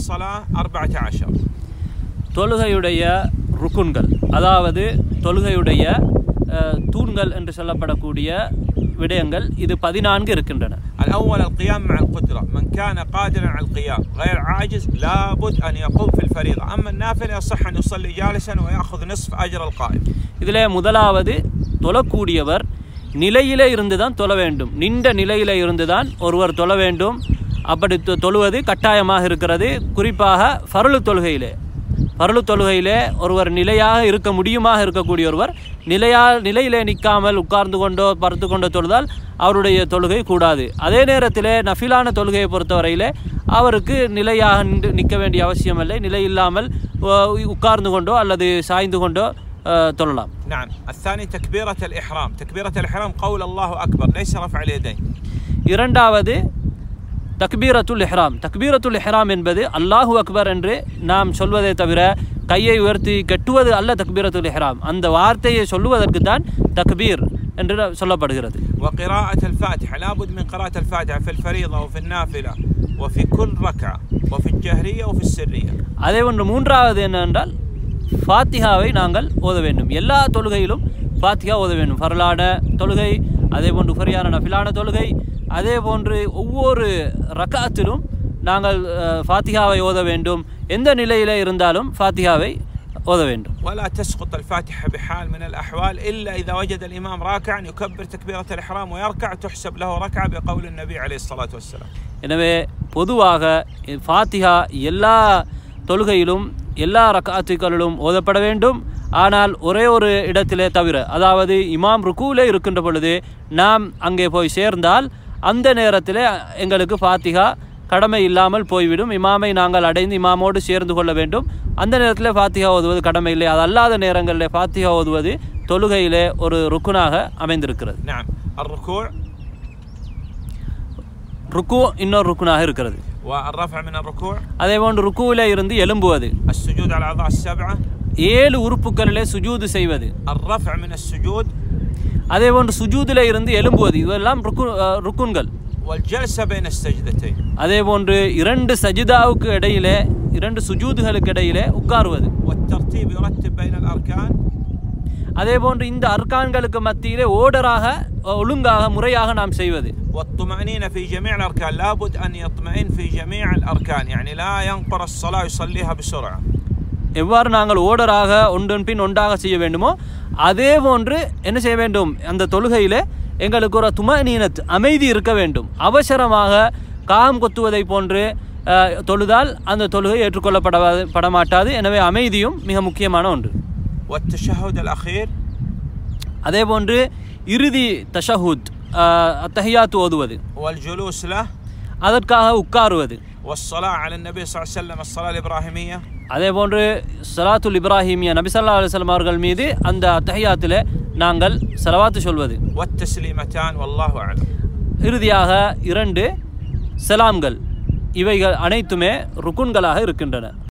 الصلاة أربعة عشر தொழுகையுடைய ருக்குன்கள் அதாவது தொழுகையுடைய அஹ், தூண்கள் என்று சொல்லப்படக்கூடிய விடயங்கள் இது பதினான்கு இருக்கின்றன الأول القيام مع القدرة من كان قادرا على القيام غير عاجز لابد أن يقوم في الفريضة أما النافلة يصح أن يصلي جالسا ويأخذ نصف أجر القائم இதில் முதலாவது தொழக்கூடியவர் நிலையிலே இருந்து தான் தொழ வேண்டும் நின்ற நிலையிலே இருந்து தான் ஒருவர் தொழ வேண்டும் அப்படி தொ- தொழுவது கட்டாயமாக இருக்கிறது குறிப்பாக ஃபருளு தொழுகையிலே ஃபருளு தொழுகையிலே ஒருவர் நிலையாக இருக்க முடியுமாக இருக்கக்கூடிய ஒருவர் நிலையா நிலையிலே நிற்காமல் உட்கார்ந்து கொண்டோ படுத்து கொண்டோ தொழுதால் அவருடைய தொழுகை கூடாது அதே நேரத்திலே நஃபிலான தொழுகையை பொறுத்தவரையிலே அவருக்கு நிலையாக நின்று நிற்க வேண்டிய அவசியமில்லை நிலை இல்லாமல் அஹ், உட்கார்ந்து கொண்டோ அல்லது சாய்ந்து கொண்டோ அஹ், தொழலாம் نعم الثاني تكبيرة الإحرام تكبيرة الإحرام قول الله أكبر ليس رفع اليدين இரண்டாவது தக்பீரத்துல் இஹ்ராம் தக்பீரத்துல் இஹ்ராம் என்பது அல்லாஹு அக்பர் என்று நாம் சொல்வதை தவிர கையை உயர்த்தி கட்டுவது அல்ல தக்பீரத்துல் இஹ்ராம் அந்த வார்த்தையை சொல்லுவதற்கு தான் தக்பீர் என்று சொல்லப்படுகிறது وقراءة الفاتحة لابد من قراءة الفاتحة في الفريضة وفي النافلة وفي كل ركعة وفي الجهرية وفي السرية அதே ஒன்று மூன்றாவது என்னவென்றால் ஃபாத்திஹாவை நாங்கள் ஓத வேண்டும் எல்லா தொழுகையிலும் ஃபாத்திஹா ஓத வேண்டும் ஃபரலான தொழுகை அதே போன்று ஃபரியான நஃபிலான தொழுகை அதே போன்று ஒவ்வொரு ரக்காத்திலும் நாங்கள் அஹ், ஃபாத்திஹாவை ஓத வேண்டும் எந்த நிலையிலே இருந்தாலும் ஃபாத்திஹாவை ஓத வேண்டும் ولا تسقط الفاتحة بحال من الأحوال إلا إذا وجد الإمام راكعا يكبر تكبيرة الإحرام ويركع تحسب له ركعة بقول النبي عليه الصلاة والسلام எனவே பொதுவாக ஃபாத்திஹா எல்லா தொழுகையிலும் எல்லா ரக்காத்துக்களிலும் ஓதப்பட வேண்டும் ஆனால் ஒரே ஒரு இடத்திலே தவிர அதாவது இமாம் ருக்கூலே இருக்கின்ற பொழுது நாம் அங்கே போய் சேர்ந்தால் அந்த நேரத்தில் எங்களுக்கு ஃபாத்திஹா கடமை இல்லாமல் போய்விடும் இமாமை நாங்கள் அடைந்து இமாமோடு சேர்ந்து கொள்ள வேண்டும் அந்த நேரத்தில் ஃபாத்திஹா ஓதுவது கடமை இல்லை அது அல்லாத நேரங்களில் ஃபாத்திஹா ஓதுவது தொழுகையிலே ஒரு ருக்குனாக அமைந்திருக்கிறது نعم الركوع ருக்கு இன்னொரு ருக்குனாக இருக்கிறது والرفع من الركوع அதே போன்று ருக்குவிலே இருந்து எழும்புவது السجود على الأعضاء السبعة ஏழு உறுப்புகளிலே சுஜூது செய்வது الرفع من السجود அதே போன்று சுஜூதிலே இருந்து எழும்புவது இதெல்லாம் ருக்கு அஹ், ருக்குன்கள் والجلسة بين السجدتين அதே போன்று இரண்டு சஜிதாவுக்கு இடையிலே இரண்டு சுஜூதுகளுக்கு இடையிலே உட்காருவது والترتيب يرتب بين الأركان அதே போன்று இந்த அர்கான்களுக்கு மத்தியிலே ஓடராக அஹ், ஒழுங்காக முறையாக நாம் செய்வது والطمأنينة في جميع الأركان لابد أن يطمئن في جميع الأركان يعني لا ينقر الصلاة يصليها بسرعة எவ்வாறு நாங்கள் ஓடராக ஒன்றன் பின் ஒன்றாக செய்ய வேண்டுமோ அதே போன்று என்ன செய்ய வேண்டும் அந்த தொழுகையிலே எங்களுக்கு ஒரு துமநீனத் அமைதி இருக்க வேண்டும் அவசரமாக காகம் கொத்துவதை போன்று அஹ், தொழுதால் அந்த தொழுகை ஏற்றுக்கொள்ளப்பட படமாட்டாது எனவே அமைதியும் மிக முக்கியமான ஒன்று والتشهد الأخير அதே போன்று இறுதி தஷஹூத் அத்தஹியாத்து ஓதுவது والجلوس له அதற்காக உட்காருவது والصلاة على النبي صلى الله عليه وسلم الصلاة الإبراهيمية அதே போன்று சலாத்துல் இப்ராஹிமிய நபி ஸல்லல்லாஹு அலைஹி வஸல்லம் அவர்கள் மீது அந்த அத்தஹியாத்திலே நாங்கள் சலவாத்து சொல்வது والتسليمتان والله أعلم இறுதியாக இரண்டு சலாம்கள் இவைகள் அனைத்துமே ருக்குன்களாக இருக்கின்றன